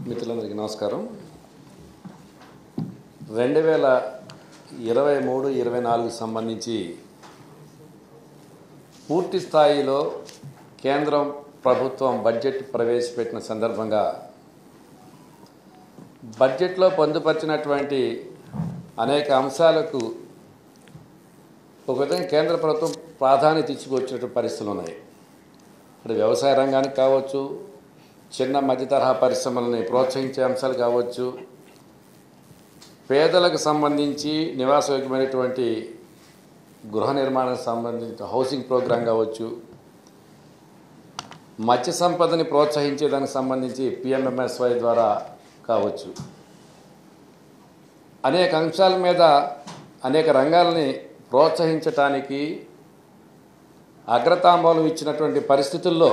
మిత్రులందరికీ నమస్కారం రెండు వేల ఇరవై మూడు ఇరవై నాలుగు సంబంధించి పూర్తి స్థాయిలో కేంద్రం ప్రభుత్వం బడ్జెట్ ప్రవేశపెట్టిన సందర్భంగా బడ్జెట్లో పొందుపరిచినటువంటి అనేక అంశాలకు ఒక విధంగా కేంద్ర ప్రభుత్వం ప్రాధాన్యత ఇచ్చుకొచ్చినటువంటి పరిస్థితులు ఉన్నాయి అంటే వ్యవసాయ రంగానికి కావచ్చు చిన్న మధ్య తరహా పరిశ్రమలని ప్రోత్సహించే అంశాలు కావచ్చు పేదలకు సంబంధించి నివాసయోగ్యమైనటువంటి గృహ నిర్మాణానికి సంబంధించిన హౌసింగ్ ప్రోగ్రాం కావచ్చు మత్స్య సంపదని ప్రోత్సహించే దానికి సంబంధించి పిఎంఎంఎస్వై ద్వారా కావచ్చు అనేక అంశాల మీద అనేక రంగాలని ప్రోత్సహించటానికి అగ్రతాంబూలం ఇచ్చినటువంటి పరిస్థితుల్లో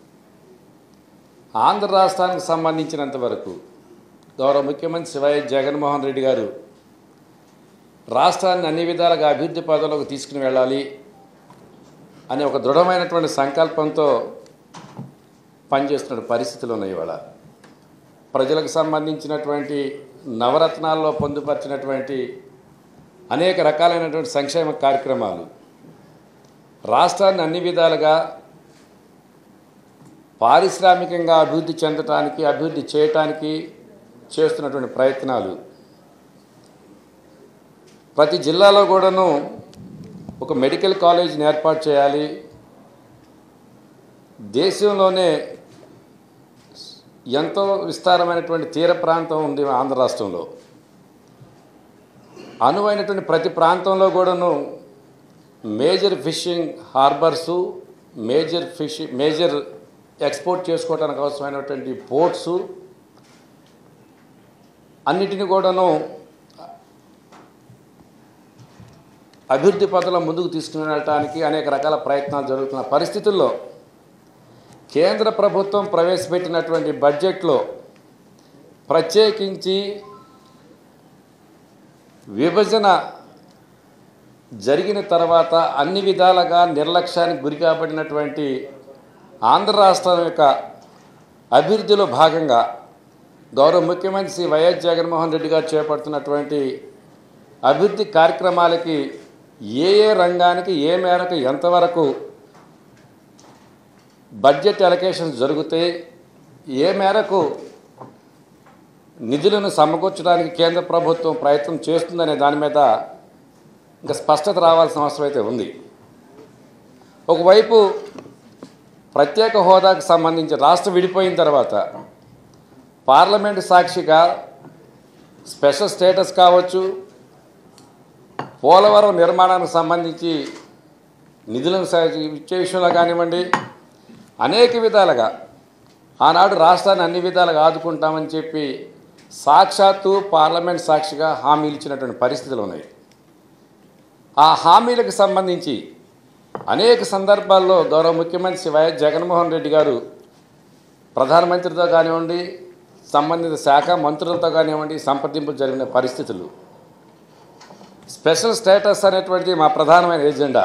ఆంధ్ర రాష్ట్రానికి సంబంధించినంత వరకు గౌరవ ముఖ్యమంత్రి శివయ్య జగన్మోహన్ రెడ్డి గారు రాష్ట్రాన్ని అన్ని విధాలుగా అభివృద్ధి పదంలోకి తీసుకుని వెళ్ళాలి అనే ఒక దృఢమైనటువంటి సంకల్పంతో పనిచేస్తున్న పరిస్థితులు ఉన్నాయి ఇవాళ ప్రజలకు సంబంధించినటువంటి నవరత్నాల్లో పొందుపరిచినటువంటి అనేక రకాలైనటువంటి సంక్షేమ కార్యక్రమాలు రాష్ట్రాన్ని అన్ని విధాలుగా పారిశ్రామికంగా అభివృద్ధి చెందటానికి అభివృద్ధి చేయటానికి చేస్తున్నటువంటి ప్రయత్నాలు ప్రతి జిల్లాలో కూడాను ఒక మెడికల్ కాలేజీని ఏర్పాటు చేయాలి దేశంలోనే ఎంతో విస్తారమైనటువంటి తీర ప్రాంతం ఉంది ఆంధ్ర రాష్ట్రంలో అనువైనటువంటి ప్రతి ప్రాంతంలో కూడాను major fishing harbours major fish major export చేసుకోవడానికి అవసరమైనటువంటి పోర్ట్సు అన్నిటిని కూడాను అభివృద్ధి పథంలో ముందుకు తీసుకుని వెళ్ళటానికి అనేక రకాల ప్రయత్నాలు జరుగుతున్న పరిస్థితుల్లో కేంద్ర ప్రభుత్వం ప్రవేశపెట్టినటువంటి బడ్జెట్లో ప్రత్యేకించి విభజన జరిగిన తర్వాత అన్ని విధాలుగా నిర్లక్ష్యానికి గురి కాబడినటువంటి ఆంధ్ర రాష్ట్రం యొక్క అభివృద్ధిలో భాగంగా గౌరవ ముఖ్యమంత్రి శ్రీ వైఎస్ జగన్మోహన్ రెడ్డి గారు చేపడుతున్నటువంటి అభివృద్ధి కార్యక్రమాలకి ఏ ఏ రంగానికి ఏ మేరకు ఎంతవరకు బడ్జెట్ అలొకేషన్స్ జరిగితే ఏ మేరకు నిధులను సమకూర్చడానికి కేంద్ర ప్రభుత్వం ప్రయత్నం చేస్తుందనే దాని మీద ఇంకా స్పష్టత రావాల్సిన అవసరం అయితే ఉంది ఒకవైపు ప్రత్యేక హోదాకు సంబంధించి రాష్ట్రం విడిపోయిన తర్వాత పార్లమెంటు సాక్షిగా స్పెషల్ స్టేటస్ కావచ్చు పోలవరం నిర్మాణానికి సంబంధించి నిధులను స- ఇచ్చే విషయంలో కానివ్వండి అనేక విధాలుగా ఆనాడు రాష్ట్రాన్ని అన్ని విధాలుగా ఆదుకుంటామని చెప్పి సాక్షాత్తు పార్లమెంట్ సాక్షిగా హామీలు ఇచ్చినటువంటి పరిస్థితులు ఉన్నాయి ఆ హామీలకు సంబంధించి అనేక సందర్భాల్లో గౌరవ ముఖ్యమంత్రి శ్రీ వైఎస్ జగన్మోహన్ రెడ్డి గారు ప్రధానమంత్రితో కానివ్వండి సంబంధిత శాఖ మంత్రులతో కానివ్వండి సంప్రదింపులు జరిగిన పరిస్థితులు స్పెషల్ స్టేటస్ అనేటువంటిది మా ప్రధానమైన ఎజెండా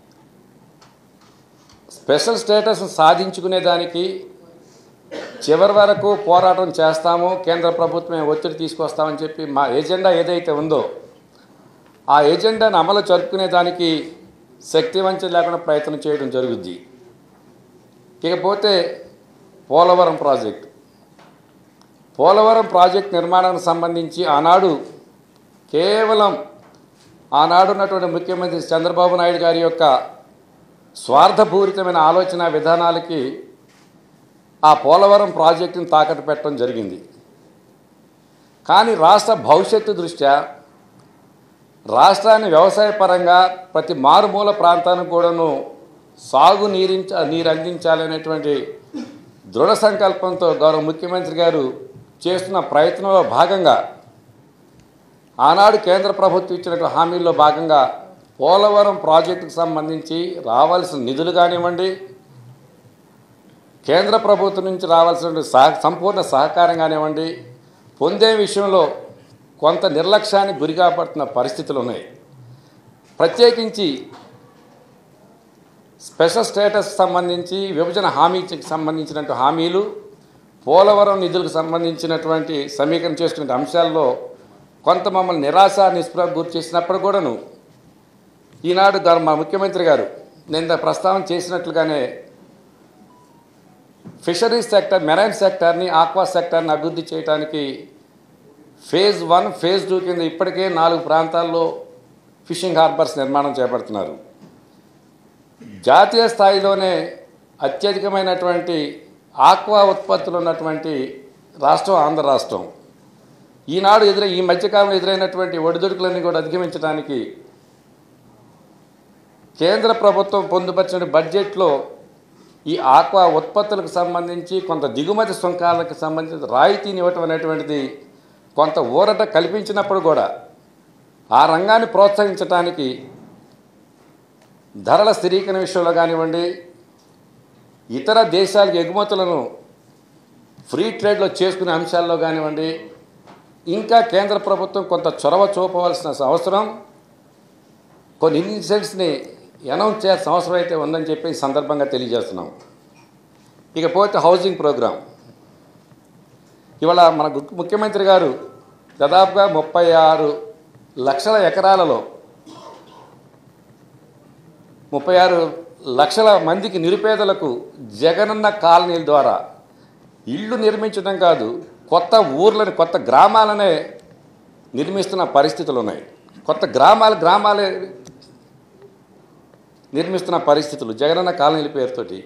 స్పెషల్ స్టేటస్ సాధించుకునేదానికి చివరి వరకు పోరాటం చేస్తాము కేంద్ర ప్రభుత్వమే ఒత్తిడి తీసుకొస్తామని చెప్పి మా ఎజెండా ఏదైతే ఉందో ఆ ఎజెండాను అమలు జరుపుకునే దానికి శక్తివంచన లేకుండా ప్రయత్నం చేయడం జరుగుద్ది ఇకపోతే పోలవరం ప్రాజెక్ట్ పోలవరం ప్రాజెక్ట్ నిర్మాణానికి సంబంధించి ఆనాడు కేవలం ఆనాడు ఉన్నటువంటి ముఖ్యమంత్రి చంద్రబాబు నాయుడు గారి యొక్క స్వార్థపూరితమైన ఆలోచన విధానాలకి ఆ పోలవరం ప్రాజెక్టును తాకట్టు పెట్టడం జరిగింది కానీ రాష్ట్ర భవిష్యత్తు దృష్ట్యా రాష్ట్రాన్ని వ్యవసాయ పరంగా ప్రతి మారుమూల ప్రాంతానికి కూడాను సాగు నీరించ నీరు అందించాలనేటువంటి దృఢ సంకల్పంతో గౌరవ ముఖ్యమంత్రి గారు చేస్తున్న ప్రయత్నంలో భాగంగా ఆనాడు కేంద్ర ప్రభుత్వం ఇచ్చినటువంటి హామీల్లో భాగంగా పోలవరం ప్రాజెక్టుకు సంబంధించి రావాల్సిన నిధులు కానివ్వండి కేంద్ర ప్రభుత్వం నుంచి రావాల్సిన సహ సంపూర్ణ సహకారం కానివ్వండి పొందే విషయంలో కొంత నిర్లక్ష్యానికి గురికాపడుతున్న పరిస్థితులు ఉన్నాయి ప్రత్యేకించి స్పెషల్ స్టేటస్ సంబంధించి విభజన హామీకి సంబంధించినట్టు హామీలు పోలవరం నిధులకు సంబంధించినటువంటి సమీకరణ చేసుకునే అంశాల్లో కొంత మమ్మల్ని నిరాశ నిస్పృహకు గురి చేసినప్పుడు కూడాను ఈనాడు గౌరవ మా ముఖ్యమంత్రి గారు నేను ఇందాక ప్రస్తావన చేసినట్లుగానే ఫిషరీస్ సెక్టర్ మెరైన్ సెక్టార్ని ఆక్వా సెక్టార్ని అభివృద్ధి చేయడానికి ఫేజ్ వన్ ఫేజ్ టూ కింద ఇప్పటికే నాలుగు ప్రాంతాల్లో ఫిషింగ్ హార్బర్స్ నిర్మాణం చేపడుతున్నారు జాతీయ స్థాయిలోనే అత్యధికమైనటువంటి ఆక్వా ఉత్పత్తులు ఉన్నటువంటి రాష్ట్రం ఆంధ్ర రాష్ట్రం ఈనాడు ఎదురై ఈ మధ్యకాలంలో ఎదురైనటువంటి ఒడిదుడుకులన్నీ కూడా అధిగమించడానికి కేంద్ర ప్రభుత్వం పొందుపరిచిన బడ్జెట్లో ఈ ఆక్వా ఉత్పత్తులకు సంబంధించి కొంత దిగుమతి సుంకాలకు సంబంధించి రాయితీని ఇవ్వటం అనేటువంటిది కొంత ఊరట కల్పించినప్పుడు కూడా ఆ రంగాన్ని ప్రోత్సహించడానికి ధరల స్థిరీకరణ విషయంలో కానివ్వండి ఇతర దేశాలకు ఎగుమతులను ఫ్రీ ట్రేడ్లో చేసుకునే అంశాల్లో కానివ్వండి ఇంకా కేంద్ర ప్రభుత్వం కొంత చొరవ చూపవలసిన అవసరం కొన్ని ఇన్సిడెంట్స్ని అనౌన్స్ చేయాల్సిన అవసరం అయితే ఉందని చెప్పి ఈ సందర్భంగా తెలియజేస్తున్నాం ఇకపోతే హౌసింగ్ ప్రోగ్రాం ఇవాళ మన గు- ముఖ్యమంత్రి గారు దాదాపుగా ముప్పై ఆరు లక్షల ఎకరాలలో ముప్పై ఆరు లక్షల మందికి నిరుపేదలకు జగనన్న కాలనీల ద్వారా ఇళ్ళు నిర్మించడం కాదు కొత్త ఊర్లని కొత్త గ్రామాలనే నిర్మిస్తున్న పరిస్థితులు ఉన్నాయి కొత్త గ్రామాలు గ్రామాలే నిర్మిస్తున్న పరిస్థితులు జగనన్న కాలనీల పేరుతోటి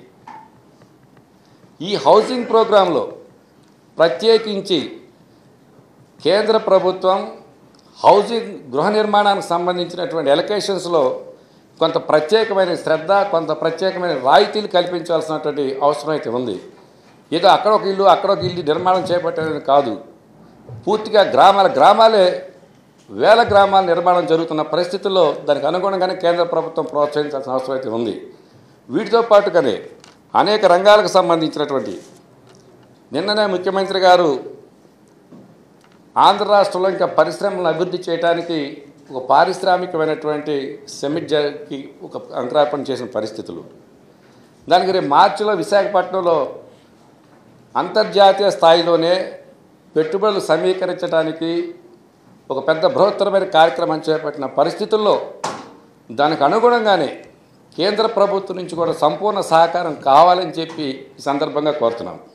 ఈ హౌసింగ్ ప్రోగ్రాంలో ప్రత్యేకించి కేంద్ర ప్రభుత్వం హౌసింగ్ గృహ నిర్మాణానికి సంబంధించినటువంటి ఎలకేషన్స్లో కొంత ప్రత్యేకమైన శ్రద్ధ కొంత ప్రత్యేకమైన రాయితీలు కల్పించాల్సినటువంటి అవసరం అయితే ఉంది ఏదో అక్కడ ఒక ఇల్లు అక్కడ ఒక ఇల్లు నిర్మాణం చేపట్టేది కాదు పూర్తిగా గ్రామాల గ్రామాలే వేల గ్రామాల నిర్మాణం జరుగుతున్న పరిస్థితుల్లో దానికి అనుగుణంగానే కేంద్ర ప్రభుత్వం ప్రోత్సహించాల్సిన అవసరం అయితే ఉంది వీటితో పాటుగానే అనేక రంగాలకు సంబంధించినటువంటి నిన్ననే ముఖ్యమంత్రి గారు ఆంధ్ర రాష్ట్రంలో ఇంకా పరిశ్రమలను అభివృద్ధి చేయడానికి ఒక పారిశ్రామికమైనటువంటి సెమిట్కి ఒక అంకురార్పణ చేసిన పరిస్థితులు దానికి రేపు మార్చిలో విశాఖపట్నంలో అంతర్జాతీయ స్థాయిలోనే పెట్టుబడులు సమీకరించడానికి ఒక పెద్ద బృహత్తరమైన కార్యక్రమం చేపట్టిన పరిస్థితుల్లో దానికి అనుగుణంగానే కేంద్ర ప్రభుత్వం నుంచి కూడా సంపూర్ణ సహకారం కావాలని చెప్పి ఈ సందర్భంగా కోరుతున్నాం